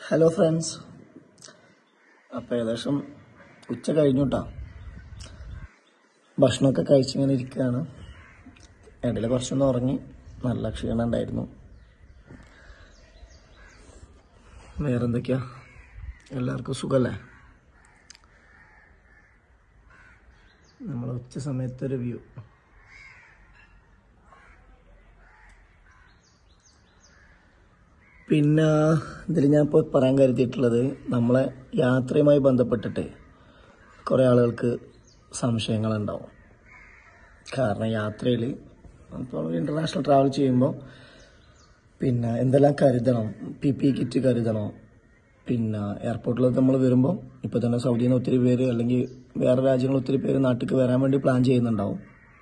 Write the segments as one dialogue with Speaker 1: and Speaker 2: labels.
Speaker 1: hello friends അപ്പോൾ ഏകദേശം ഉച്ച കഴിഞ്ഞു കേട്ടോ ഭക്ഷണമൊക്കെ കഴിച്ചിങ്ങനെ ഇരിക്കുകയാണ് ഇടയിൽ കുറച്ചൊന്ന് ഉറങ്ങി നല്ല ക്ഷീണം ഉണ്ടായിരുന്നു വേറെന്തൊക്കെയാ എല്ലാവർക്കും സുഖമല്ലേ നമ്മൾ ഉച്ച സമയത്തൊരു വ്യൂ പിന്നെ ഇതിൽ ഞാൻ ഇപ്പോൾ പറയാൻ കരുതിയിട്ടുള്ളത് നമ്മളെ യാത്രയുമായി ബന്ധപ്പെട്ടിട്ട് കുറേ ആളുകൾക്ക് സംശയങ്ങളുണ്ടാവും കാരണം യാത്രയിൽ ഇപ്പോൾ ഇൻ്റർനാഷണൽ ട്രാവൽ ചെയ്യുമ്പോൾ പിന്നെ എന്തെല്ലാം കരുതണം പി പി കിറ്റ് കരുതണോ പിന്നെ എയർപോർട്ടിൽ നമ്മൾ വരുമ്പോൾ ഇപ്പോൾ തന്നെ സൗദിയിൽ നിന്ന് ഒത്തിരി പേര് അല്ലെങ്കിൽ വേറെ രാജ്യങ്ങൾ ഒത്തിരി പേര് നാട്ടിലേക്ക് വരാൻ വേണ്ടി പ്ലാൻ ചെയ്യുന്നുണ്ടാവും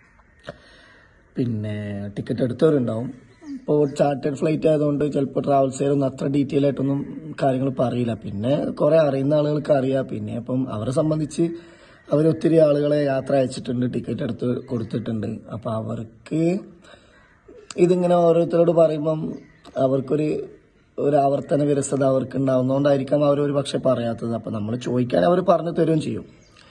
Speaker 1: പിന്നെ ടിക്കറ്റ് എടുത്തവരുണ്ടാവും ഇപ്പോൾ ചാർട്ടേഡ് ഫ്ലൈറ്റ് ആയതുകൊണ്ട് ചിലപ്പോൾ ട്രാവൽസുകാരൊന്നും അത്ര ഡീറ്റെയിൽ ആയിട്ടൊന്നും കാര്യങ്ങൾ പറയില്ല പിന്നെ കുറേ അറിയുന്ന ആളുകൾക്ക് അറിയാം പിന്നെ അപ്പം അവരെ സംബന്ധിച്ച് അവർ ഒത്തിരി ആളുകളെ യാത്ര അയച്ചിട്ടുണ്ട് ടിക്കറ്റ് എടുത്ത് കൊടുത്തിട്ടുണ്ട് അപ്പോൾ അവർക്ക് ഇതിങ്ങനെ ഓരോരുത്തരോട് പറയുമ്പം അവർക്കൊരു ഒരു ആവർത്തന വിരസത അവർക്ക് ഉണ്ടാവുന്നതുകൊണ്ടായിരിക്കാം അവർ ഒരു പക്ഷെ പറയാത്തത് അപ്പം നമ്മൾ ചോദിക്കാൻ അവർ പറഞ്ഞു തരുകയും ചെയ്യും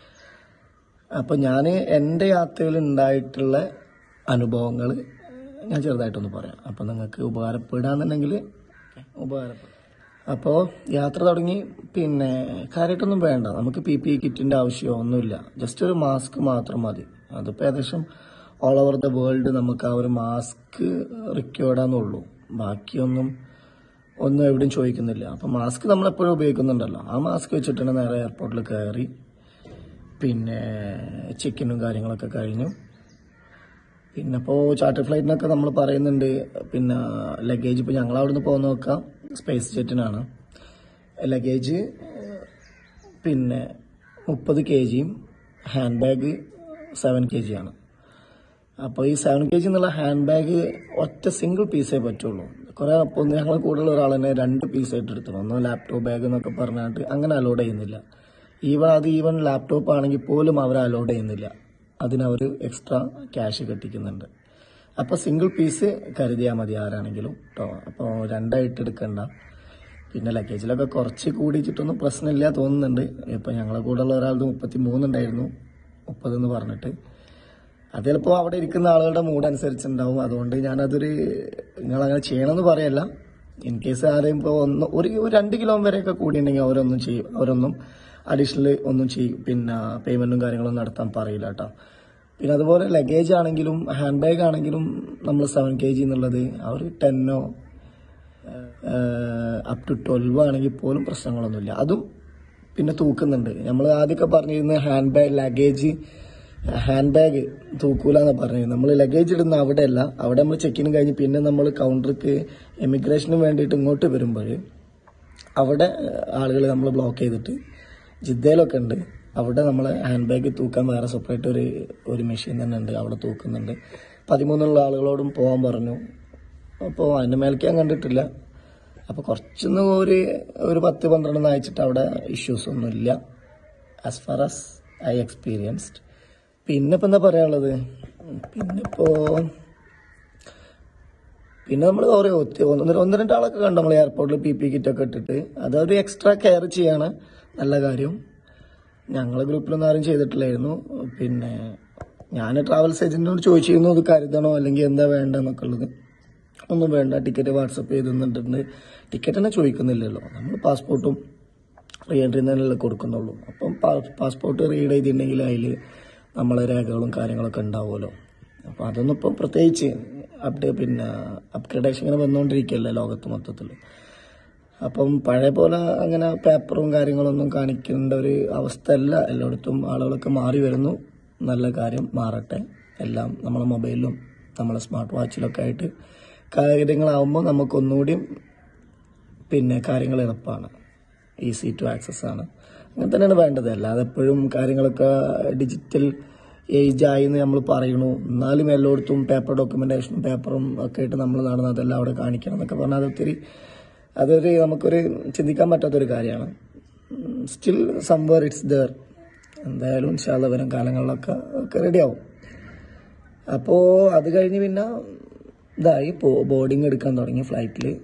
Speaker 1: അപ്പം ഞാൻ എൻ്റെ യാത്രയിൽ ഉണ്ടായിട്ടുള്ള അനുഭവങ്ങൾ ഞാൻ ചെറുതായിട്ടൊന്ന് പറയാം അപ്പം നിങ്ങൾക്ക് ഉപകാരപ്പെടാന്നുണ്ടെങ്കിൽ ഉപകാരപ്പെടും അപ്പോൾ യാത്ര തുടങ്ങി പിന്നെ കാര്യമായിട്ടൊന്നും വേണ്ട നമുക്ക് പി പി കിറ്റിൻ്റെ ആവശ്യമോ ഒന്നുമില്ല ജസ്റ്റ് ഒരു മാസ്ക് മാത്രം മതി അതിപ്പോൾ ഏകദേശം ഓൾ ഓവർ ദ വേൾഡ് നമുക്ക് ആ ഒരു മാസ്ക് റിക്വേർഡാന്നുള്ളൂ ബാക്കിയൊന്നും ഒന്നും എവിടെയും ചോദിക്കുന്നില്ല അപ്പം മാസ്ക് നമ്മൾ എപ്പോഴും ഉപയോഗിക്കുന്നുണ്ടല്ലോ ആ മാസ്ക് വെച്ചിട്ടാണ് നേരെ എയർപോർട്ടിൽ കയറി പിന്നെ ചെക്കിനും കാര്യങ്ങളൊക്കെ കഴിഞ്ഞു പിന്നെ ഇപ്പോൾ ചാർട്ടർ ഫ്ലൈറ്റിനൊക്കെ നമ്മൾ പറയുന്നുണ്ട് പിന്നെ ലഗേജ് ഇപ്പോൾ ഞങ്ങൾ അവിടെ നിന്ന് പോകുന്ന നോക്കാം സ്പേസ് ജെറ്റിനാണ് ലഗേജ് പിന്നെ മുപ്പത് കെ ജിയും ഹാൻഡ് ബാഗ് സെവൻ കെ ജിയാണ് അപ്പോൾ ഈ സെവൻ കെ ജി എന്നുള്ള ഹാൻഡ് ബാഗ് ഒറ്റ സിംഗിൾ പീസേ പറ്റുള്ളൂ കുറേ അപ്പോൾ ഞങ്ങൾ കൂടുതൽ ഒരാൾ തന്നെ രണ്ട് പീസായിട്ട് എടുത്തു ഒന്ന് ലാപ്ടോപ്പ് ബാഗ് എന്നൊക്കെ പറഞ്ഞിട്ട് അങ്ങനെ അലോഡ് ചെയ്യുന്നില്ല ഈവൻ അത് ഈവൻ ലാപ്ടോപ്പ് ആണെങ്കിൽ പോലും അവർ അലോഡ് ചെയ്യുന്നില്ല അതിനവർ എക്സ്ട്രാ ക്യാഷ് കെട്ടിക്കുന്നുണ്ട് അപ്പോൾ സിംഗിൾ പീസ് കരുതിയാൽ മതി ആരാണെങ്കിലും കേട്ടോ അപ്പോൾ രണ്ടായിട്ട് എടുക്കണ്ട പിന്നെ ലഗേജിലൊക്കെ കുറച്ച് കൂടിച്ചിട്ടൊന്നും പ്രശ്നമില്ല തോന്നുന്നുണ്ട് ഇപ്പം ഞങ്ങളെ കൂടെ ഉള്ള ഒരാൾക്ക് മുപ്പത്തി മൂന്നുണ്ടായിരുന്നു മുപ്പതെന്ന് പറഞ്ഞിട്ട് അത് ചിലപ്പോൾ അവിടെ ഇരിക്കുന്ന ആളുകളുടെ മൂഡ് അനുസരിച്ചുണ്ടാവും അതുകൊണ്ട് ഞാനതൊരു നിങ്ങളങ്ങനെ ചെയ്യണമെന്ന് പറയല്ല ഇൻ കേസ് ആരെയും ഇപ്പോൾ ഒന്ന് ഒരു ഒരു രണ്ട് കിലോ വരെയൊക്കെ കൂടിയിട്ടുണ്ടെങ്കിൽ അവരൊന്നും ചെയ്യും അവരൊന്നും അഡീഷണൽ ഒന്നും ചെയ്യും പിന്നെ പേയ്മെൻറ്റും കാര്യങ്ങളും നടത്താൻ പറയില്ല കേട്ടോ പിന്നെ അതുപോലെ ലഗേജ് ആണെങ്കിലും ഹാൻഡ് ബാഗ് ആണെങ്കിലും നമ്മൾ സെവൻ കെ ജി എന്നുള്ളത് അവർ ടെന്നോ അപ് ടു ട്വൽവ് ആണെങ്കിൽ പോലും പ്രശ്നങ്ങളൊന്നുമില്ല അതും പിന്നെ തൂക്കുന്നുണ്ട് നമ്മൾ ആദ്യമൊക്കെ പറഞ്ഞിരുന്ന hand bag luggage hand bag തൂക്കൂല എന്ന് പറഞ്ഞിരുന്നത് നമ്മൾ ലഗേജ് ഇടുന്ന അവിടെയല്ല അവിടെ നമ്മൾ ചെക്കിനും കഴിഞ്ഞ് പിന്നെ നമ്മൾ കൗണ്ടർക്ക് എമിഗ്രേഷന് വേണ്ടിയിട്ട് ഇങ്ങോട്ട് വരുമ്പോൾ അവിടെ ആളുകൾ നമ്മൾ ബ്ലോക്ക് ചെയ്തിട്ട് ജിദ്ദയിലൊക്കെ ഉണ്ട് അവിടെ നമ്മൾ ഹാൻഡ് ബാഗ് തൂക്കാൻ വേറെ സെപ്പറേറ്റ് ഒരു ഒരു മെഷീൻ തന്നെ ഉണ്ട് അവിടെ തൂക്കുന്നുണ്ട് പതിമൂന്നുള്ള ആളുകളോടും പോകാൻ പറഞ്ഞു അപ്പോൾ അതിൻ്റെ മേലേക്ക് ഞാൻ കണ്ടിട്ടില്ല അപ്പോൾ കുറച്ചൊന്ന് ഒരു ഒരു പത്ത് പന്ത്രണ്ടെന്ന് അയച്ചിട്ട് അവിടെ ഇഷ്യൂസ് ഒന്നുമില്ല as far as I experienced പിന്നെ ഇപ്പം എന്താ പറയാനുള്ളത് പിന്നെ ഇപ്പോൾ പിന്നെ നമ്മൾ ഓരോ ഒന്ന് ഒന്ന് രണ്ട് ആളൊക്കെ കണ്ടു നമ്മൾ എയർപോർട്ടിൽ പി പി കിറ്റൊക്കെ ഇട്ടിട്ട് അതൊരു എക്സ്ട്രാ കെയർ ചെയ്യാണ് നല്ല കാര്യം ഞങ്ങളെ ഗ്രൂപ്പിലൊന്നും ആരും ചെയ്തിട്ടില്ലായിരുന്നു പിന്നെ ഞാൻ ട്രാവൽസ് ഏജന്റിനോട് ചോദിച്ചിരുന്നു ഇത് കരുതണോ അല്ലെങ്കിൽ എന്താ വേണ്ടെന്നൊക്കെ ഉള്ളത് ഒന്നും വേണ്ട ടിക്കറ്റ് വാട്സപ്പ് ചെയ്ത് തന്നിട്ടുണ്ട് ടിക്കറ്റ് തന്നെ ചോദിക്കുന്നില്ലല്ലോ നമ്മൾ പാസ്പോർട്ടും റീ എൻട്രി തന്നെയല്ലേ കൊടുക്കുന്നുള്ളൂ അപ്പം പാസ്പോർട്ട് റീഡ് ചെയ്തിട്ടുണ്ടെങ്കിൽ അതിൽ നമ്മളെ രേഖകളും കാര്യങ്ങളൊക്കെ ഉണ്ടാവുമല്ലോ അപ്പോൾ അതൊന്നും ഇപ്പം പ്രത്യേകിച്ച് അപ്ഡേ പിന്നെ അപ്ഗ്രഡേഷൻ ഇങ്ങനെ വന്നുകൊണ്ടിരിക്കുകയല്ലേ ലോകത്ത് മൊത്തത്തിൽ അപ്പം പഴയ പോലെ അങ്ങനെ പേപ്പറും കാര്യങ്ങളൊന്നും കാണിക്കേണ്ട ഒരു അവസ്ഥയല്ല എല്ലായിടത്തും ആളുകളൊക്കെ മാറി വരുന്നു നല്ല കാര്യം മാറട്ടെ എല്ലാം നമ്മളെ മൊബൈലിലും നമ്മളെ സ്മാർട്ട് വാച്ചിലൊക്കെ ആയിട്ട് കാര്യങ്ങളാവുമ്പോൾ നമുക്കൊന്നുകൂടിയും പിന്നെ കാര്യങ്ങൾ എളുപ്പമാണ് ഈസി ടു ആക്സസ് ആണ് അങ്ങനെ തന്നെയാണ് വേണ്ടത് അല്ലാതെ എപ്പോഴും കാര്യങ്ങളൊക്കെ ഡിജിറ്റൽ ഏജ് ആയി എന്ന് നമ്മൾ പറയണു എന്നാലും എല്ലായിടത്തും പേപ്പർ ഡോക്യുമെന്റേഷനും പേപ്പറും ഒക്കെ ആയിട്ട് നമ്മൾ നടന്ന് അതെല്ലാം അവിടെ കാണിക്കണം എന്നൊക്കെ പറഞ്ഞാൽ അതൊത്തിരി അതൊരു നമുക്കൊരു ചിന്തിക്കാൻ പറ്റാത്തൊരു കാര്യമാണ് സ്റ്റിൽ സംവർ ഇറ്റ്സ് ദർ എന്തായാലും ഇൻഷാല്ല വരും കാലങ്ങളിലൊക്കെ ഒക്കെ റെഡിയാവും അപ്പോൾ അത് കഴിഞ്ഞ് പിന്നെ ഇതായി ബോർഡിങ് എടുക്കാൻ തുടങ്ങി ഫ്ലൈറ്റിൽ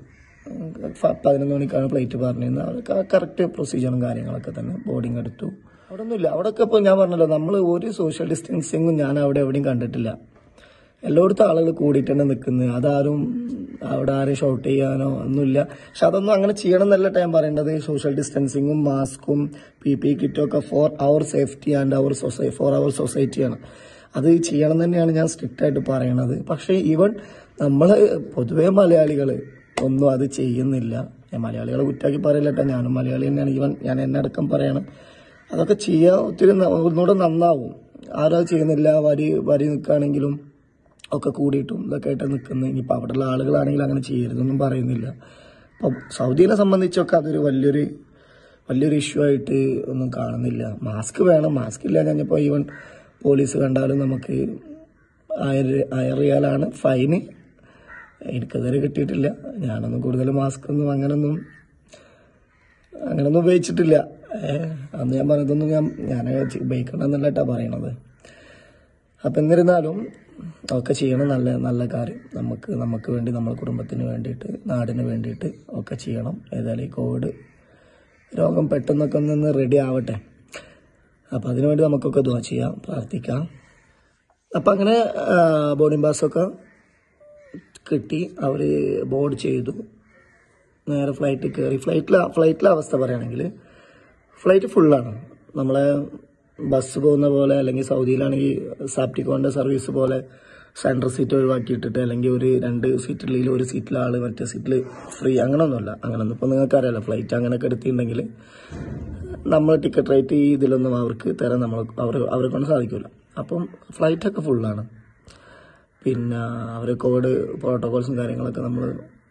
Speaker 1: ഫ- പതിനൊന്ന് മണിക്കാണ് ഫ്ലൈറ്റ് പറഞ്ഞിരുന്നത് അതൊക്കെ കറക്റ്റ് പ്രൊസീജിയറും കാര്യങ്ങളൊക്കെ തന്നെ ബോർഡിംഗ് എടുത്തു അവിടെ ഒന്നുമില്ല അവിടെയൊക്കെ ഇപ്പോൾ ഞാൻ പറഞ്ഞല്ലോ നമ്മൾ ഒരു സോഷ്യൽ ഡിസ്റ്റൻസിങ്ങും ഞാൻ അവിടെ എവിടെയും കണ്ടിട്ടില്ല എല്ലായിടത്തും ആളുകൾ കൂടിയിട്ട് തന്നെ നിൽക്കുന്നത് അതാരും അവിടെ ആരും ഷൗട്ട് ചെയ്യാനോ ഒന്നുമില്ല പക്ഷെ അതൊന്നും അങ്ങനെ ചെയ്യണം എന്നല്ല ഞാൻ പറയേണ്ടത് സോഷ്യൽ ഡിസ്റ്റൻസിങ്ങും മാസ്കും പി പി കിറ്റും ഒക്കെ for our safety and our society for our സൊസൈറ്റിയാണ് അത് ചെയ്യണം തന്നെയാണ് ഞാൻ സ്ട്രിക്റ്റ് ആയിട്ട് പറയണത് പക്ഷേ ഈവൻ നമ്മൾ പൊതുവേ മലയാളികൾ ഒന്നും അത് ചെയ്യുന്നില്ല ഞാൻ മലയാളികളെ കുറ്റാക്കി പറയില്ല കേട്ടോ ഞാനും മലയാളി തന്നെയാണ് ഈവൻ ഞാൻ എന്നെ അടക്കം പറയണം അതൊക്കെ ചെയ്യാൻ ഒത്തിരി ന- ഒന്നുകൂടെ നന്നാവും ആരും അത് ചെയ്യുന്നില്ല വരി വരി നിൽക്കുകയാണെങ്കിലും ഒക്കെ കൂടിയിട്ടും ഇതൊക്കെ ആയിട്ട് നിൽക്കുന്നത് ഇനിയിപ്പോൾ അവിടെയുള്ള ആളുകളാണെങ്കിൽ അങ്ങനെ ചെയ്യരുതൊന്നും പറയുന്നില്ല അപ്പം സൗദിനെ സംബന്ധിച്ചൊക്കെ അതൊരു വലിയൊരു വലിയൊരു ഇഷ്യൂ ആയിട്ട് ഒന്നും കാണുന്നില്ല മാസ്ക് വേണം മാസ്ക് ഇല്ല കഴിഞ്ഞപ്പോൾ ഈവൻ പോലീസ് കണ്ടാലും നമുക്ക് ആയിരം ആയിരം റിയാലാണ് ഫൈന് എനിക്കതുവരെ കിട്ടിയിട്ടില്ല ഞാനൊന്നും കൂടുതൽ മാസ്ക് ഒന്നും അങ്ങനൊന്നും അങ്ങനൊന്നും ഉപയോഗിച്ചിട്ടില്ല ഏഹ് അന്ന് ഞാൻ പറഞ്ഞതൊന്നും ഞാൻ ഞാൻ ഉപയോഗിക്കണമെന്നല്ല കേട്ടാ പറയണത് അപ്പം എന്നിരുന്നാലും ഒക്കെ ചെയ്യണം നല്ല നല്ല കാര്യം നമുക്ക് നമുക്ക് വേണ്ടി നമ്മുടെ കുടുംബത്തിന് വേണ്ടിയിട്ട് നാടിന് വേണ്ടിയിട്ട് ഒക്കെ ചെയ്യണം ഏതായാലും ഈ കോവിഡ് രോഗം പെട്ടെന്നൊക്കെ ഒന്ന് റെഡി ആവട്ടെ അപ്പം അതിനുവേണ്ടി നമുക്കൊക്കെ ദുവാ ചെയ്യാം പ്രാർത്ഥിക്കാം അപ്പം അങ്ങനെ ബോർഡിംഗ് പാസ്സൊക്കെ കിട്ടി അവർ ബോർഡ് ചെയ്തു നേരെ ഫ്ലൈറ്റിൽ കയറി ഫ്ലൈറ്റിലെ ഫ്ലൈറ്റിലെ അവസ്ഥ പറയുകയാണെങ്കിൽ ഫ്ലൈറ്റ് ഫുള്ളാണ് നമ്മളെ ബസ് പോകുന്ന പോലെ അല്ലെങ്കിൽ സൗദിയിലാണെങ്കിൽ സാപ്റ്റിക്കോന്റെ സർവീസ് പോലെ സെൻട്രൽ സീറ്റ് ഒഴിവാക്കിയിട്ടിട്ട് അല്ലെങ്കിൽ ഒരു രണ്ട് സീറ്റിൽ ഒരു സീറ്റിലെ ആള് മറ്റേ സീറ്റിൽ ഫ്രീ അങ്ങനെയൊന്നുമല്ല അങ്ങനെയൊന്നും ഇപ്പം നിങ്ങൾക്ക് അറിയാലോ ഫ്ലൈറ്റ് അങ്ങനെയൊക്കെ എടുത്തിട്ടുണ്ടെങ്കിൽ നമ്മൾ ടിക്കറ്റ് റേറ്റ് ഈ ഇതിലൊന്നും അവർക്ക് തരാൻ നമ്മൾ അവർ അവരെ കൊണ്ട് സാധിക്കില്ല അപ്പം ഫ്ലൈറ്റൊക്കെ ഫുള്ളാണ് പിന്നെ അവർ കോവിഡ് പ്രോട്ടോകോൾസും കാര്യങ്ങളൊക്കെ നമ്മൾ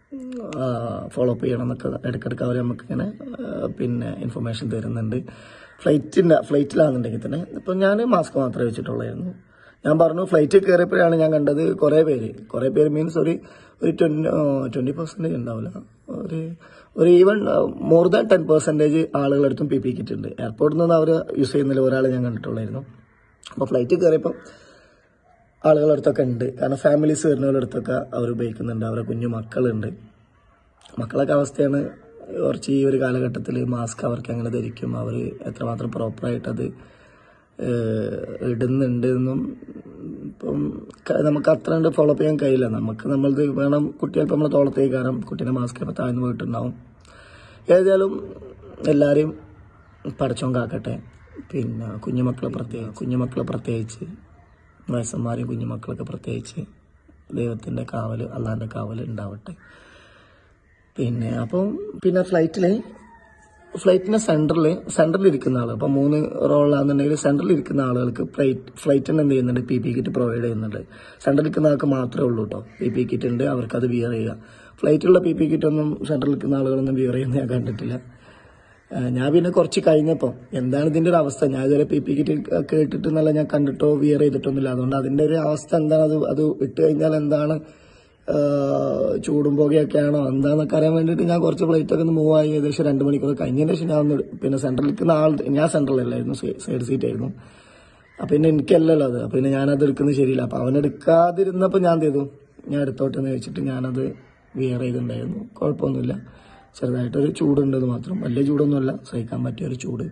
Speaker 1: ഫോളോ അപ്പ് ചെയ്യണം എന്നൊക്കെ ഇടയ്ക്കിടയ്ക്ക് അവർ നമുക്കിങ്ങനെ ആ, പിന്നെ ഇൻഫർമേഷൻ തരുന്നുണ്ട് ഫ്ലൈറ്റിൻ്റെ ഫ്ലൈറ്റിലാണെന്നുണ്ടെങ്കിൽ തന്നെ ഇപ്പം ഞാൻ മാസ്ക് മാത്രമേ വെച്ചിട്ടുള്ളായിരുന്നു ഞാൻ പറഞ്ഞു ഫ്ലൈറ്റിൽ കയറിയപ്പോഴാണ് ഞാൻ കണ്ടത് കുറേ പേര് കുറേ പേര് മീൻസ് ഒരു ഒരു ട്വൻറ്റി ട്വൻറ്റി പെർസെൻറ്റേജ് ഉണ്ടാവില്ല ഒരു ഒരു even more than ten percentage ആളുകളടുത്തും പി പി കിറ്റ് ഉണ്ട് എയർപോർട്ടിൽ നിന്ന് അവർ യൂസ് ചെയ്യുന്നില്ല ഒരാളെ ഞാൻ കണ്ടിട്ടുള്ളായിരുന്നു അപ്പോൾ ഫ്ലൈറ്റിൽ കയറിയപ്പോൾ ആളുകളുടെ അടുത്തൊക്കെ ഉണ്ട് കാരണം ഫാമിലീസ് വരുന്നവരുടെ അടുത്തൊക്കെ അവർ ഉപയോഗിക്കുന്നുണ്ട് അവരെ കുഞ്ഞു മക്കളുണ്ട് മക്കളൊക്കെ അവസ്ഥയാണ് കുറച്ച് ഈ ഒരു കാലഘട്ടത്തിൽ മാസ്ക് അവർക്ക് എങ്ങനെ ധരിക്കും അവർ എത്രമാത്രം പ്രോപ്പറായിട്ട് അത് ഏഹ്, ഇടുന്നുണ്ട് എന്നും ഇപ്പം ക- നമുക്ക് അത്ര കണ്ട് ഫോളോ ചെയ്യാൻ കഴിയില്ല നമുക്ക് നമ്മളത് വേണം കുട്ടികൾക്ക് നമ്മൾ തോളത്തേക്ക് കാരണം കുട്ടീൻ്റെ മാസ്ക് ഇപ്പോൾ താഴ്ന്നു പോയിട്ടുണ്ടാവും ഏതായാലും എല്ലാവരെയും പഠിച്ചോൻ കാക്കട്ടെ പിന്നെ കുഞ്ഞുമക്കളെ പ്രത്യേകം കുഞ്ഞുമക്കളെ പ്രത്യേകിച്ച് വയസ്സന്മാരെയും കുഞ്ഞുമക്കളൊക്കെ പ്രത്യേകിച്ച് ദൈവത്തിൻ്റെ കാവൽ അള്ളാൻ്റെ കാവൽ ഉണ്ടാവട്ടെ പിന്നെ അപ്പം പിന്നെ ഫ്ലൈറ്റിൽ ഫ്ലൈറ്റിന്റെ സെന്ററിൽ സെന്ററിൽ ഇരിക്കുന്ന ആളുകൾ ഇപ്പം മൂന്ന് റോളാണെന്നുണ്ടെങ്കിൽ സെന്ററിൽ ഇരിക്കുന്ന ആളുകൾക്ക് ഫ്ലൈറ്റ് ഫ്ലൈറ്റിന് എന്ത് ചെയ്യുന്നുണ്ട് പി പി കിറ്റ് പ്രൊവൈഡ് ചെയ്യുന്നുണ്ട് സെന്ററിൽ ഇരിക്കുന്ന ആൾക്ക് മാത്രമേ ഉള്ളൂ കേട്ടോ പി പി കിറ്റ് ഉണ്ട് അവർക്ക് അത് വിയർ ചെയ്യുക ഫ്ലൈറ്റിലുള്ള പി പി കിറ്റ് ഒന്നും സെന്ററിൽ ഇരിക്കുന്ന ആളുകളൊന്നും വിയർ ചെയ്യുന്ന ഞാൻ കണ്ടിട്ടില്ല ആ, ഞാൻ പിന്നെ കുറച്ച് കഴിഞ്ഞപ്പോൾ എന്താണ് ഇതിന്റെ ഒരു അവസ്ഥ ഞാൻ ഇതുവരെ പി പി കിറ്റ് കേട്ടിട്ടെന്നല്ല ഞാൻ കണ്ടിട്ടോ വിയർ ചെയ്തിട്ടൊന്നുമില്ല അതുകൊണ്ട് അതിന്റെ ഒരു അവസ്ഥ എന്താണ് അത് അത് ഇട്ട് കഴിഞ്ഞാൽ എന്താണ് ആ, ചൂടും പുകയൊക്കെയാണോ എന്താണെന്നൊക്കെ അറിയാൻ വേണ്ടിയിട്ട് ഞാൻ കുറച്ച് ഫ്ലൈറ്റ് ഒക്കെ ഒന്ന് മൂവ് ആയി ഏകദേശം രണ്ട് മണിക്കൂർ കഴിഞ്ഞതിന് ശേഷം ഞാൻ ഒന്ന് പിന്നെ സെൻട്രലിൽ നിൽക്കുന്ന ആൾ ഞാൻ സെൻട്രലിലായിരുന്നു സൈഡ് സീറ്റ് ആയിരുന്നു അപ്പൊ പിന്നെ എനിക്കല്ലല്ലോ അത് അപ്പൊ പിന്നെ ഞാനത് എടുക്കുന്നത് ശരിയില്ല അപ്പൊ അവൻ എടുക്കാതിരുന്നപ്പോൾ ഞാൻ എന്ത് ചെയ്തു ഞാൻ എടുത്തോട്ടെ എന്ന് വെച്ചിട്ട് ഞാനത് വിയർ ചെയ്തിട്ടുണ്ടായിരുന്നു കുഴപ്പമൊന്നുമില്ല ചെറുതായിട്ടൊരു ചൂടുണ്ടെന്ന് മാത്രം വലിയ ചൂടൊന്നുമല്ല സഹിക്കാൻ പറ്റിയ ഒരു ചൂട്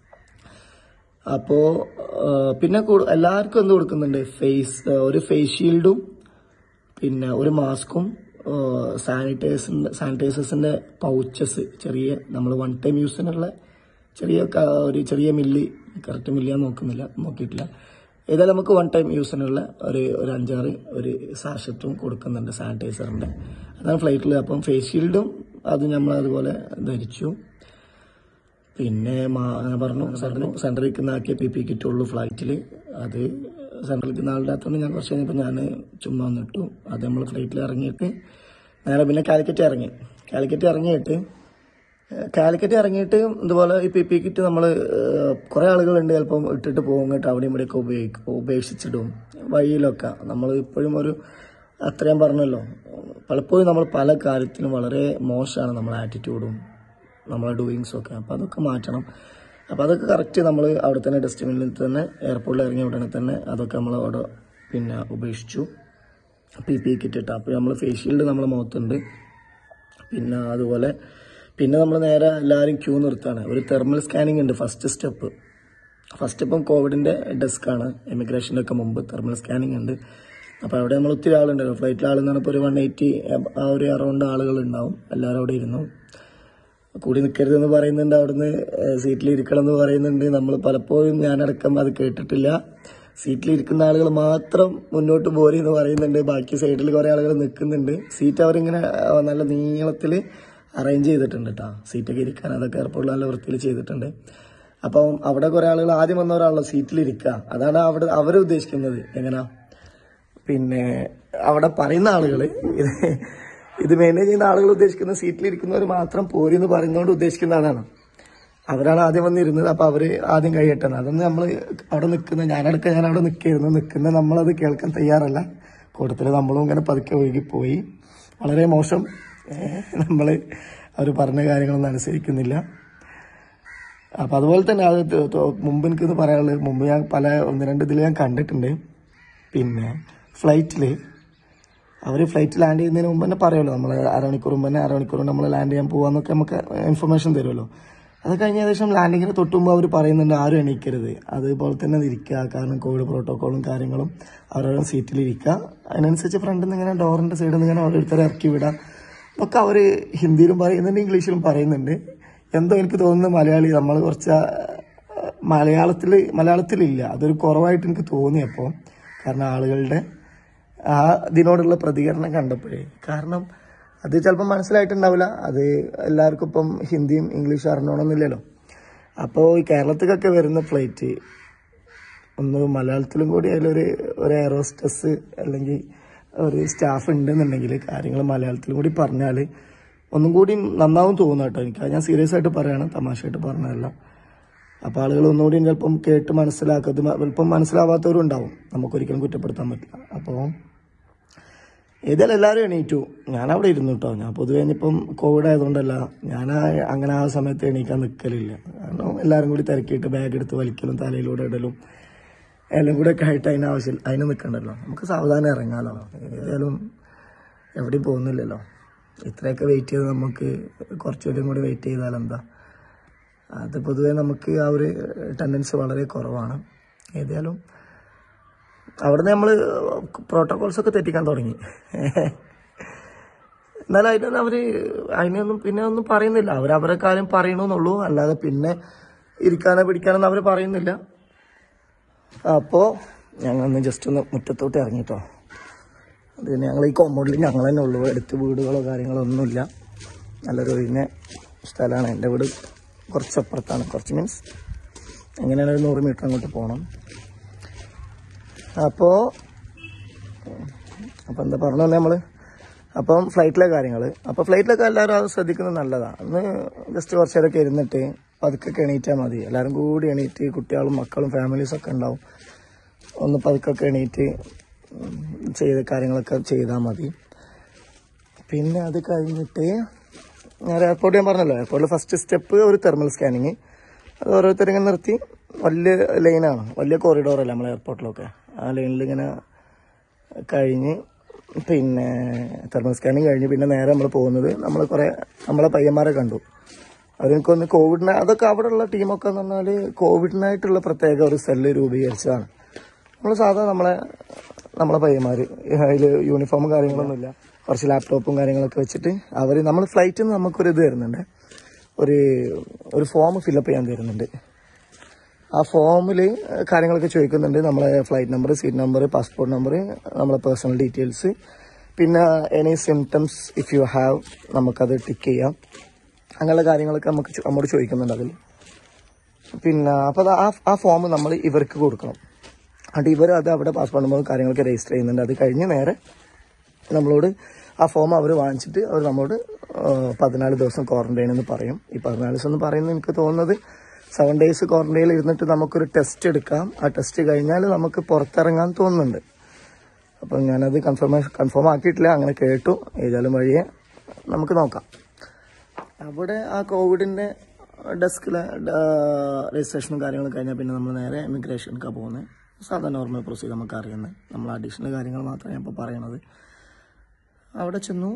Speaker 1: അപ്പോ ആ, പിന്നെ കൂടു- എല്ലാവർക്കും എന്ത് കൊടുക്കുന്നുണ്ട് ഫേസ് ഒരു ഫേസ് ഷീൽഡും പിന്നെ ഒരു മാസ്കും സാനിറ്റൈസറിന്റെ സാനിറ്റൈസേഴ്സിന്റെ പൗച്ചസ് ചെറിയ നമ്മൾ വൺ ടൈം യൂസിനുള്ള ചെറിയ ക- ഒരു ചെറിയ മില്ലി കറക്റ്റ് മില്ലി ഞാൻ നോക്കുന്നില്ല നോക്കിയിട്ടില്ല ഏതായാലും നമുക്ക് വൺ ടൈം യൂസിനുള്ള ഒരു ഒരു അഞ്ചാറ് ഒരു സാഷറ്റും കൊടുക്കുന്നുണ്ട് സാനിറ്റൈസറിന്റെ അതാണ് ഫ്ലൈറ്റിൽ അപ്പം ഫേസ് ഷീൽഡും അത് നമ്മൾ അതുപോലെ ധരിച്ചു പിന്നെ മാ- ഞാൻ പറഞ്ഞു സെൻട്രൽ സെൻട്രൽ നിൽക്കുന്ന ആക്കിയ പി പി കിറ്റ് ഉള്ളൂ ഫ്ലൈറ്റിൽ അത് സെൻട്രൽ നിൽക്കുന്ന ആളുടെ അകത്തോണ്ട് ഞാൻ കുറച്ച് കഴിഞ്ഞപ്പോൾ ഞാൻ ചുമ്മാ വന്നിട്ടു അത് നമ്മൾ ഫ്ലൈറ്റിൽ ഇറങ്ങിയിട്ട് നേരെ പിന്നെ കാലിക്കറ്റ് ഇറങ്ങി കാലിക്കറ്റ് ഇറങ്ങിയിട്ട് ഏഹ് കാലിക്കറ്റ് ഇറങ്ങിയിട്ട് ഇതുപോലെ ഈ പി പി കിറ്റ് നമ്മൾ കുറേ ആളുകളുണ്ട് ചിലപ്പം ഇട്ടിട്ട് പോകും കേട്ടോ അവിടെയും ഇവിടെയൊക്കെ ഉപയോഗിക്കും ഉപേക്ഷിച്ചിടും വഴിയിലൊക്കെ നമ്മൾ ഇപ്പോഴും ഒരു അത്രയും പറഞ്ഞല്ലോ പലപ്പോഴും നമ്മൾ പല കാര്യത്തിലും വളരെ മോശമാണ് നമ്മളെ ആറ്റിറ്റ്യൂഡും നമ്മളെ ഡൂയിങ്സും ഒക്കെ അപ്പോൾ അതൊക്കെ മാറ്റണം അപ്പോൾ അതൊക്കെ കറക്റ്റ് നമ്മൾ അവിടെ തന്നെ ഡസ്റ്റ്ബിനിൽ തന്നെ എയർപോർട്ടിൽ ഇറങ്ങിയ ഉടനെ തന്നെ അതൊക്കെ നമ്മൾ അവിടെ പിന്നെ ഉപേക്ഷിച്ചു പി പി കിറ്റ് ഇട്ട് അപ്പോൾ നമ്മൾ ഫേസ് ഷീൽഡ് നമ്മളെ മുഖത്തുണ്ട് പിന്നെ അതുപോലെ പിന്നെ നമ്മൾ നേരെ എല്ലാവരും ക്യൂ നിർത്താണ് ഒരു തെർമൽ സ്കാനിങ് ഉണ്ട് ഫസ്റ്റ് സ്റ്റെപ്പ് ഫസ്റ്റ് ഇപ്പം കോവിഡിൻ്റെ ഡെസ്ക്കാണ് എമിഗ്രേഷൻ്റെ ഒക്കെ മുമ്പ് തെർമൽ സ്കാനിങ് ഉണ്ട് അപ്പോൾ അവിടെ നമ്മൾ ഒത്തിരി ആളുണ്ടല്ലോ ഫ്ലൈറ്റിൽ ആളെന്ന് പറഞ്ഞപ്പോൾ ഒരു വൺ എയ്റ്റി ആ ഒരു അറൗണ്ട് ആളുകൾ ഉണ്ടാവും എല്ലാവരും അവിടെ ഇരുന്നു കൂടി നിൽക്കരുതെന്ന് പറയുന്നുണ്ട് അവിടുന്ന് സീറ്റിൽ ഇരിക്കണം എന്ന് പറയുന്നുണ്ട് നമ്മൾ പലപ്പോഴും ഞാനടക്കം അത് കേട്ടിട്ടില്ല സീറ്റിൽ ഇരിക്കുന്ന ആളുകൾ മാത്രം മുന്നോട്ട് പോരി എന്ന് പറയുന്നുണ്ട് ബാക്കി സൈഡിൽ കുറേ ആളുകൾ നിൽക്കുന്നുണ്ട് സീറ്റ് അവരിങ്ങനെ ആ, നല്ല നീളത്തിൽ അറേഞ്ച് ചെയ്തിട്ടുണ്ട് കേട്ടോ സീറ്റൊക്കെ ഇരിക്കാൻ അതൊക്കെ എയർപോർട്ടിൽ നല്ല വൃത്തിയിൽ ചെയ്തിട്ടുണ്ട് അപ്പം അവിടെ കുറേ ആളുകൾ ആദ്യം വന്നവരാണല്ലോ സീറ്റിൽ ഇരിക്കുക അതാണ് അവിടെ അവർ ഉദ്ദേശിക്കുന്നത് എങ്ങനെയാ പിന്നെ അവിടെ പറയുന്ന ആളുകൾ ഇത് ഇത് മാനേജ് ചെയ്യുന്ന ആളുകൾ ഉദ്ദേശിക്കുന്ന സീറ്റിലിരിക്കുന്നവർ മാത്രം പോരെന്ന് പറയുന്നതുകൊണ്ട് ഉദ്ദേശിക്കുന്ന അതാണ് അവരാണ് ആദ്യം വന്നിരുന്നത് അപ്പൊ അവര് ആദ്യം കൈയ്യട്ടണം അതൊന്നും നമ്മൾ അവിടെ നിൽക്കുന്ന ഞാനടക്കം ഞാൻ അവിടെ നിൽക്കായിരുന്നു നിൽക്കുന്ന നമ്മളത് കേൾക്കാൻ തയ്യാറല്ല കൂട്ടത്തിൽ നമ്മളും ഇങ്ങനെ പതുക്കെ ഒഴുകിപ്പോയി വളരെ മോശം ഏഹ് നമ്മള് അവർ പറഞ്ഞ കാര്യങ്ങളൊന്നും അനുസരിക്കുന്നില്ല അപ്പൊ അതുപോലെ തന്നെ അത് ത- ത- മുമ്പ് എനിക്കിത് പറയാനുള്ളത് മുമ്പ് ഞാൻ പല ഒന്ന് രണ്ട് ഇതിൽ ഞാൻ കണ്ടിട്ടുണ്ട് പിന്നെ ഫ്ലൈറ്റിൽ അവർ ഫ്ലൈറ്റ് ലാൻഡ് ചെയ്യുന്നതിന് മുമ്പ് തന്നെ പറയുമല്ലോ നമ്മൾ അരമണിക്കൂർ മുമ്പ് തന്നെ അരമണിക്കൂർ കൊണ്ട് നമ്മൾ ലാൻഡ് ചെയ്യാൻ പോവാന്നൊക്കെ നമുക്ക് ഇൻഫർമേഷൻ തരുമല്ലോ അത് കഴിഞ്ഞ ഏകദേശം ലാൻഡിങ്ങിന് തൊട്ട് മുമ്പ് അവർ പറയുന്നുണ്ട് ആരും എണീക്കരുത് അതുപോലെ തന്നെ ഇരിക്കുക കാരണം കോവിഡ് പ്രോട്ടോക്കോളും കാര്യങ്ങളും അവരവരുടെ സീറ്റിൽ ഇരിക്കുക അതിനനുസരിച്ച് ഫ്രണ്ടിൽ നിന്ന് ഇങ്ങനെ ഡോറിന്റെ സൈഡിൽ നിന്ന് ഇങ്ങനെ ഓരോരുത്തരെ ഇറക്കി വിടാം ഒക്കെ അവർ ഹിന്ദിയിലും പറയുന്നുണ്ട് ഇംഗ്ലീഷിലും പറയുന്നുണ്ട് എന്തോ എനിക്ക് തോന്നുന്നത് മലയാളി നമ്മൾ കുറച്ച് മലയാളത്തിൽ മലയാളത്തിലില്ല അതൊരു കുറവായിട്ട് എനിക്ക് തോന്നിയപ്പോൾ കാരണം ആളുകളുടെ ആ ഇതിനോടുള്ള പ്രതികരണം കണ്ടപ്പോഴേ കാരണം അത് ചിലപ്പോൾ മനസ്സിലായിട്ടുണ്ടാവില്ല അത് എല്ലാവർക്കും ഇപ്പം ഹിന്ദിയും ഇംഗ്ലീഷും അറിഞ്ഞോണമെന്നില്ലല്ലോ അപ്പോൾ ഈ കേരളത്തിലൊക്കെ വരുന്ന ഫ്ലൈറ്റ് ഒന്ന് മലയാളത്തിലും കൂടി അതിലൊരു ഒരു എയറോസ്റ്റസ് അല്ലെങ്കിൽ ഒരു സ്റ്റാഫ് ഉണ്ടെന്നുണ്ടെങ്കിൽ കാര്യങ്ങൾ മലയാളത്തിലും കൂടി പറഞ്ഞാൽ ഒന്നും കൂടി നന്നാവും തോന്നുന്നു കേട്ടോ എനിക്ക് അത് ഞാൻ സീരിയസ് ആയിട്ട് പറയാണ് തമാശയായിട്ട് പറഞ്ഞതല്ല അപ്പോൾ ആളുകൾ ഒന്നുകൂടി ചിലപ്പം കേട്ട് മനസ്സിലാക്കത് ചിലപ്പം മനസ്സിലാവാത്തവരും ഉണ്ടാവും നമുക്കൊരിക്കലും കുറ്റപ്പെടുത്താൻ പറ്റില്ല അപ്പോൾ ഏതായാലും എല്ലാവരും എണീറ്റു ഞാൻ അവിടെ ഇരുന്നു കേട്ടോ ഞാൻ പൊതുവെ ഇനിയിപ്പം കോവിഡ് ആയതുകൊണ്ടല്ല ഞാൻ ആ- അങ്ങനെ ആ സമയത്ത് എണീക്കാൻ നിൽക്കലില്ല കാരണം എല്ലാവരും കൂടി തിരക്കിയിട്ട് ബാഗ് എടുത്ത് വലിക്കലും തലയിലൂടെ ഇടലും എല്ലാം കൂടെ ഒക്കെ ആയിട്ട് അതിന് ആവശ്യം അതിന് നിൽക്കണ്ടല്ലോ നമുക്ക് സാവധാനം ഇറങ്ങാലോ ഏതായാലും എവിടെയും പോകുന്നില്ലല്ലോ ഇത്രയൊക്കെ വെയിറ്റ് ചെയ്ത് നമുക്ക് കുറച്ചുകൂടി കൂടി വെയിറ്റ് ചെയ്താൽ എന്താ അത് പൊതുവെ നമുക്ക് ആ ഒരു ടെൻഡൻസി വളരെ കുറവാണ് ഏതായാലും അവിടുന്ന് നമ്മൾ പ്രോട്ടോകോൾസ് ഒക്കെ തെറ്റിക്കാൻ തുടങ്ങി എന്നാലും അതിനൊന്നും അവര് അതിനൊന്നും പിന്നെ ഒന്നും പറയുന്നില്ല അവർ അവരെ കാര്യം പറയണമെന്നുള്ളൂ അല്ലാതെ പിന്നെ ഇരിക്കാനോ പിടിക്കാനൊന്നും അവർ പറയുന്നില്ല അപ്പോൾ ഞങ്ങൾ ഒന്ന് ജസ്റ്റ് ഒന്ന് മുറ്റത്തോട്ട് ഇറങ്ങിട്ടോ അത് പിന്നെ ഞങ്ങൾ ഈ കോമ്പൗണ്ടിൽ ഞങ്ങൾ തന്നെ ഉള്ളൂ അടുത്ത് വീടുകളോ കാര്യങ്ങളോ ഒന്നുമില്ല നല്ലൊരു ഒഴിഞ്ഞ സ്ഥലമാണ് എൻ്റെ വീട് കുറച്ച് അപ്പുറത്താണ് കുറച്ച് മീൻസ് എങ്ങനെയാണ് ഒരു നൂറ് മീറ്റർ അങ്ങോട്ട് പോകണം അപ്പോൾ അപ്പോൾ എന്താ പറഞ്ഞു നമ്മൾ അപ്പം ഫ്ലൈറ്റിലെ കാര്യങ്ങൾ അപ്പോൾ ഫ്ലൈറ്റിലൊക്കെ എല്ലാവരും അത് ശ്രദ്ധിക്കുന്നത് നല്ലതാണ് അന്ന് ജസ്റ്റ് കുറച്ച് നേരമൊക്കെ ഇരുന്നിട്ട് പതുക്കെ എണീറ്റാൽ മതി എല്ലാവരും കൂടി എണീറ്റ് കുട്ടികളും മക്കളും ഫാമിലീസും ഒക്കെ ഉണ്ടാവും ഒന്ന് പതുക്കൊക്കെ എണീറ്റ് ഉം, ചെയ്ത കാര്യങ്ങളൊക്കെ ചെയ്താൽ മതി പിന്നെ അത് കഴിഞ്ഞിട്ട് ഞാൻ എയർപോർട്ട് ഞാൻ പറഞ്ഞല്ലോ എയർപോർട്ടിൽ ഫസ്റ്റ് സ്റ്റെപ്പ് ഒരു തെർമൽ സ്കാനിങ് അത് ഓരോരുത്തരിങ്ങനെ നിർത്തി വലിയ ലൈനാണ് വലിയ കോറിഡോറല്ലേ നമ്മളെ എയർപോർട്ടിലൊക്കെ ആ ലൈനിൽ ഇങ്ങനെ കഴിഞ്ഞ് പിന്നെ തെർമൽ സ്കാനിങ് കഴിഞ്ഞ് പിന്നെ നേരെ നമ്മൾ പോകുന്നത് നമ്മൾ കുറേ നമ്മളെ പയ്യന്മാരെ കണ്ടു അതെനിക്കൊന്ന് കോവിഡിന് അതൊക്കെ അവിടെയുള്ള ടീമൊക്കെ എന്ന് പറഞ്ഞാൽ കോവിഡിനായിട്ടുള്ള പ്രത്യേക ഒരു സെല്ല് രൂപീകരിച്ചതാണ് നമ്മൾ സാധാരണ നമ്മളെ നമ്മളെ പയ്യന്മാർ അതിൽ യൂണിഫോമും കാര്യങ്ങളൊന്നുമില്ല കുറച്ച് ലാപ്ടോപ്പും കാര്യങ്ങളൊക്കെ വെച്ചിട്ട് അവർ നമ്മൾ ഫ്ലൈറ്റിൽ നിന്ന് നമുക്കൊരു ഇത് തരുന്നുണ്ട് ഒരു ഒരു ഫോം ഫില്ലപ്പ് ചെയ്യാൻ തരുന്നുണ്ട് ആ ഫോമിൽ കാര്യങ്ങളൊക്കെ ചോദിക്കുന്നുണ്ട് നമ്മളെ flight number seat number passport number നമ്മളെ പേഴ്സണൽ ഡീറ്റെയിൽസ് പിന്നെ any symptoms if you have നമുക്കത് ടിക്ക് ചെയ്യാം അങ്ങനെയുള്ള കാര്യങ്ങളൊക്കെ നമുക്ക് ചോ- നമ്മോട് ചോദിക്കുന്നുണ്ട് അതിൽ പിന്നെ അപ്പോൾ ആ ആ ഫോം നമ്മൾ ഇവർക്ക് കൊടുക്കണം എന്നിട്ട് ഇവർ അത് അവിടെ പാസ്പോർട്ട് നമ്പർ കാര്യങ്ങളൊക്കെ രജിസ്റ്റർ ചെയ്യുന്നുണ്ട് അത് കഴിഞ്ഞ് നേരെ നമ്മളോട് ആ ഫോം അവർ വാങ്ങിച്ചിട്ട് അവർ നമ്മളോട് ആ, പതിനാല് ദിവസം ക്വാറന്റൈൻ എന്ന് പറയും ഈ പതിനാല് ദിവസം എന്ന് പറയുന്നത് എനിക്ക് തോന്നുന്നത് സെവൻ ഡേയ്സ് ക്വാറന്റൈനിൽ ഇരുന്നിട്ട് നമുക്കൊരു ടെസ്റ്റ് എടുക്കാം ആ ടെസ്റ്റ് കഴിഞ്ഞാൽ നമുക്ക് പുറത്തിറങ്ങാൻ തോന്നുന്നുണ്ട് അപ്പം ഞാനത് കൺഫർമേഷൻ കൺഫേം ആക്കിയിട്ടില്ല അങ്ങനെ കേട്ടു ഏതായാലും വഴിയെ നമുക്ക് നോക്കാം അവിടെ ആ കോവിഡിന്റെ ഡെസ്കിലെ രജിസ്ട്രേഷനും കാര്യങ്ങളും കഴിഞ്ഞാൽ പിന്നെ നമ്മൾ നേരെ ഇമിഗ്രേഷനൊക്കെ പോകുന്നത് സാധാരണ നോർമൽ പ്രൊസീജർ നമുക്ക് അറിയുന്നത് നമ്മൾ അഡീഷണൽ കാര്യങ്ങൾ മാത്രമേ ഞാൻ ഇപ്പോൾ പറയണത് അവിടെ ചെന്നു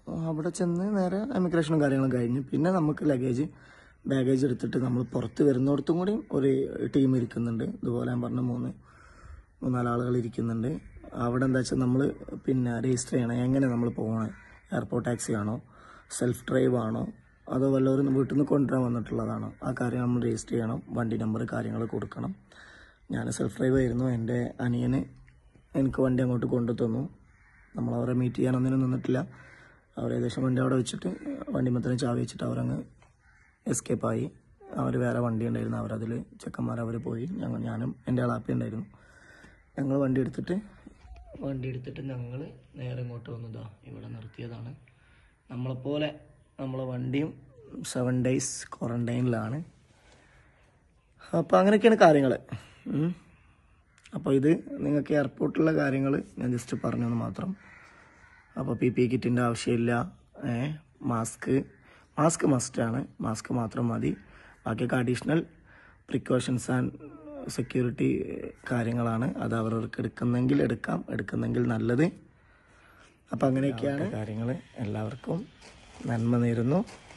Speaker 1: അവിടെ ചെന്ന് നേരെ എമിഗ്രേഷനും കാര്യങ്ങളും കഴിഞ്ഞ് പിന്നെ നമുക്ക് ലഗേജ് ബാഗേജ് എടുത്തിട്ട് നമ്മൾ പുറത്ത് വരുന്നിടത്തും കൂടി ഒരു ടീം ഇരിക്കുന്നുണ്ട് ഇതുപോലെ ഞാൻ പറഞ്ഞ മൂന്ന് മൂന്നാല് ആളുകൾ ഇരിക്കുന്നുണ്ട് അവിടെ എന്താ വെച്ചാൽ നമ്മൾ പിന്നെ രജിസ്റ്റർ ചെയ്യണം എങ്ങനെ നമ്മൾ പോകണം എയർപോർട്ട് ടാക്സി ആണോ സെൽഫ് ഡ്രൈവ് ആണോ അതോ വല്ലവരും വീട്ടിൽ നിന്ന് കൊണ്ടുവരാൻ വന്നിട്ടുള്ളതാണോ ആ കാര്യം നമ്മൾ രജിസ്റ്റർ ചെയ്യണം വണ്ടി നമ്പർ കാര്യങ്ങൾ കൊടുക്കണം ഞാൻ സെൽഫ് ഡ്രൈവ് ആയിരുന്നു എൻ്റെ അനിയന് എനിക്ക് വണ്ടി അങ്ങോട്ട് കൊണ്ടു തന്നു നമ്മൾ അവരെ മീറ്റ് ചെയ്യാനൊന്നിനും നിന്നിട്ടില്ല അവർ ഏകദേശം വണ്ടി അവിടെ വെച്ചിട്ട് വണ്ടിമത്തിന് ചാവി വെച്ചിട്ട് അവരങ്ങ് എസ്കേപ്പായി അവർ വേറെ വണ്ടി ഉണ്ടായിരുന്നു അവരതിൽ ചെക്കന്മാർ അവർ പോയി ഞങ്ങൾ ഞാനും എൻ്റെ ആളാപ്പി ഉണ്ടായിരുന്നു ഞങ്ങൾ വണ്ടി എടുത്തിട്ട് വണ്ടി എടുത്തിട്ട് ഞങ്ങൾ നേരെ ഇങ്ങോട്ട് വന്നതാ ഇവിടെ നിർത്തിയതാണ് നമ്മളെപ്പോലെ നമ്മളെ വണ്ടിയും സെവൻ ഡേയ്സ് ക്വാറന്റൈനിലാണ് അപ്പോൾ അങ്ങനെയൊക്കെയാണ് കാര്യങ്ങൾ അപ്പോൾ ഇത് നിങ്ങൾക്ക് എയർപോർട്ടിലുള്ള കാര്യങ്ങൾ ഞാൻ ജസ്റ്റ് പറഞ്ഞെന്ന് മാത്രം അപ്പോൾ പി പി കിറ്റിൻ്റെ ആവശ്യമില്ല ഏ മാസ്ക് മാസ്ക് മസ്റ്റാണ് മാസ്ക് മാത്രം മതി ബാക്കിയൊക്കെ അഡീഷണൽ പ്രിക്കോഷൻസ് ആൻഡ് സെക്യൂരിറ്റി കാര്യങ്ങളാണ് അത് അവർക്ക് എടുക്കുന്നെങ്കിൽ എടുക്കാം എടുക്കുന്നെങ്കിൽ നല്ലത് അപ്പം അങ്ങനെയൊക്കെയാണ് കാര്യങ്ങൾ എല്ലാവർക്കും നന്മ നേരുന്നു